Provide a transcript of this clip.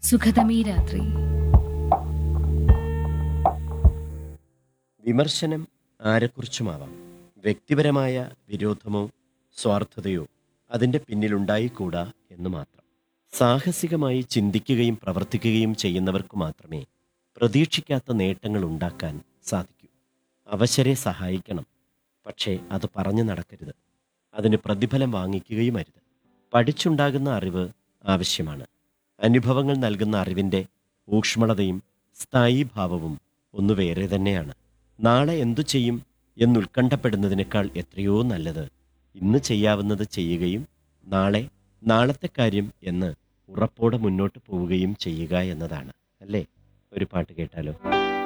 സുഖതമീ രാത്രി വിമർശനം ആരെക്കുറിച്ചുമാവാം വ്യക്തിപരമായ വിരോധമോ സ്വാർത്ഥതയോ അതിൻ്റെ പിന്നിലുണ്ടായിക്കൂടാ എന്ന് മാത്രം സാഹസികമായി ചിന്തിക്കുകയും പ്രവർത്തിക്കുകയും ചെയ്യുന്നവർക്ക് മാത്രമേ പ്രതീക്ഷിക്കാത്ത നേട്ടങ്ങൾ ഉണ്ടാക്കാൻ സാധിക്കൂ അവശരെ സഹായിക്കണം പക്ഷേ അത് പറഞ്ഞു നടക്കരുത് അതിന് പ്രതിഫലം വാങ്ങിക്കുകയും അരുത് പഠിച്ചുണ്ടാകുന്ന അറിവ് ആവശ്യമാണ് അനുഭവങ്ങൾ നൽകുന്ന അറിവിൻ്റെ ഊക്ഷ്മളതയും സ്ഥായീഭാവവും ഒന്ന് വേറെ തന്നെയാണ് നാളെ എന്തു ചെയ്യും എന്നുത്കണ്ഠപ്പെടുന്നതിനേക്കാൾ എത്രയോ നല്ലത് ഇന്ന് ചെയ്യാവുന്നത് ചെയ്യുകയും നാളെ നാളത്തെ കാര്യം എന്ന് ഉറപ്പോടെ മുന്നോട്ട് പോവുകയും ചെയ്യുക എന്നതാണ് അല്ലേ ഒരു പാട്ട് കേട്ടാലോ